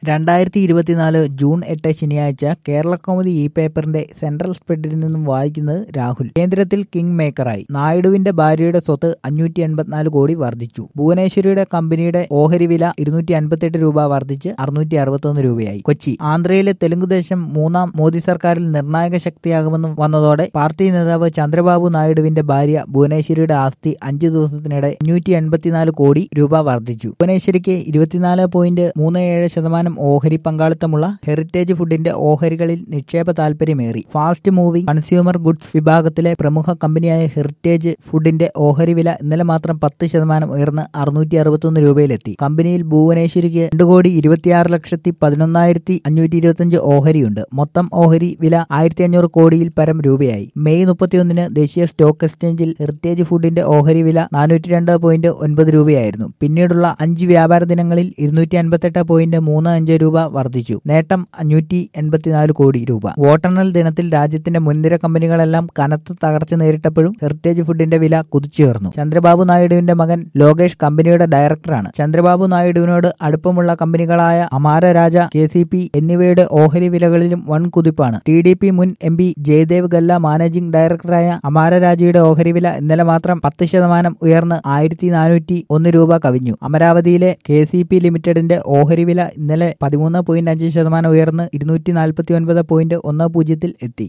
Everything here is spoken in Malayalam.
രണ്ടായിരത്തി ഇരുപത്തിനാല് ജൂൺ എട്ട് ശനിയാഴ്ച കേരള കൗമുദി ഇ പേപ്പറിന്റെ സെൻട്രൽ സ്പ്രെഡിൽ നിന്നും വായിക്കുന്നത് രാഹുൽ കേന്ദ്രത്തിൽ കിങ് മേക്കറായി നായിഡുവിന്റെ ഭാര്യയുടെ സ്വത്ത് അഞ്ഞൂറ്റി എൺപത്തിനാല് കോടി വർദ്ധിച്ചു ഭുവനേശ്വരിയുടെ കമ്പനിയുടെ ഓഹരി വില ഇരുന്നൂറ്റി അൻപത്തെട്ട് രൂപ വർദ്ധിച്ച് അറുന്നൂറ്റി അറുപത്തൊന്ന് രൂപയായി കൊച്ചി ആന്ധ്രയിലെ തെലുങ്കുദേശം മൂന്നാം മോദി സർക്കാരിൽ നിർണായക ശക്തിയാകുമെന്ന് വന്നതോടെ പാർട്ടി നേതാവ് ചന്ദ്രബാബു നായിഡുവിന്റെ ഭാര്യ ഭുവനേശ്വരിയുടെ ആസ്തി അഞ്ചു ദിവസത്തിനിടെ അഞ്ഞൂറ്റി എൺപത്തിനാല് കോടി രൂപ വർദ്ധിച്ചു ഭുവനേശ്വരിക്ക് ഇരുപത്തിനാല് പോയിന്റ് മൂന്ന് ഏഴ് ശതമാനം ഓഹരി പങ്കാളിത്തമുള്ള ഹെറിറ്റേജ് ഫുഡിന്റെ ഓഹരികളിൽ നിക്ഷേപ താൽപര്യമേറി ഫാസ്റ്റ് മൂവിംഗ് കൺസ്യൂമർ ഗുഡ്സ് വിഭാഗത്തിലെ പ്രമുഖ കമ്പനിയായ ഹെറിറ്റേജ് ഫുഡിന്റെ ഓഹരി വില ഇന്നലെ മാത്രം പത്ത് ശതമാനം ഉയർന്ന് അറുന്നൂറ്റി അറുപത്തൊന്ന് രൂപയിലെത്തി കമ്പനിയിൽ ഭുവനേശ്വരിക്ക് രണ്ട് കോടി ഇരുപത്തിയാറ് ലക്ഷത്തി പതിനൊന്നായിരത്തി അഞ്ഞൂറ്റി ഇരുപത്തിയഞ്ച് ഓഹരിയുണ്ട് മൊത്തം ഓഹരി വില ആയിരത്തി അഞ്ഞൂറ് കോടിയിൽ പരം രൂപയായി മെയ് മുപ്പത്തിയൊന്നിന് ദേശീയ സ്റ്റോക്ക് എക്സ്ചേഞ്ചിൽ ഹെറിറ്റേജ് ഫുഡിന്റെ ഓഹരി വില നാനൂറ്റി രണ്ട് പോയിന്റ് ഒൻപത് രൂപയായിരുന്നു പിന്നീടുള്ള അഞ്ച് വ്യാപാര ദിനങ്ങളിൽ ഇരുന്നൂറ്റി അൻപത്തെട്ട് പോയിന്റ് മൂന്ന് അഞ്ച് രൂപ വർദ്ധിച്ചു നേട്ടം അഞ്ഞൂറ്റി എൺപത്തിനാല് കോടി രൂപ വോട്ടെണ്ണൽ ദിനത്തിൽ രാജ്യത്തിന്റെ മുൻനിര കമ്പനികളെല്ലാം കനത്ത തകർച്ച നേരിട്ടപ്പോഴും ഹെറിറ്റേജ് ഫുഡിന്റെ വില കുതിച്ചുയർന്നു ചന്ദ്രബാബു നായിഡുവിന്റെ മകൻ ലോകേഷ് കമ്പനിയുടെ ഡയറക്ടറാണ് ചന്ദ്രബാബു നായിഡുവിനോട് അടുപ്പമുള്ള കമ്പനികളായ Amara Raja K C P എന്നിവയുടെ ഓഹരി വിലകളിലും വൻ കുതിപ്പാണ് ടി ഡി പി മുൻ M P Jayadev Galla managing ഡയറക്ടറായ അമാര രാജയുടെ ഓഹരി വില ഇന്നലെ മാത്രം പത്ത് ശതമാനം ഉയർന്ന് ആയിരത്തി നാനൂറ്റി ഒന്ന് രൂപ കവിഞ്ഞു അമരാവതിയിലെ കെ സി പി ലിമിറ്റഡിന്റെ ഓഹരി വില ഇന്നലെ പതിമൂന്ന് പോയിന്റ് അഞ്ച് ശതമാനം ഉയർന്ന് ഇരുന്നൂറ്റി നാൽപ്പത്തി ഒൻപത് പോയിന്റ് ഒന്ന് പൂജ്യത്തിൽ എത്തി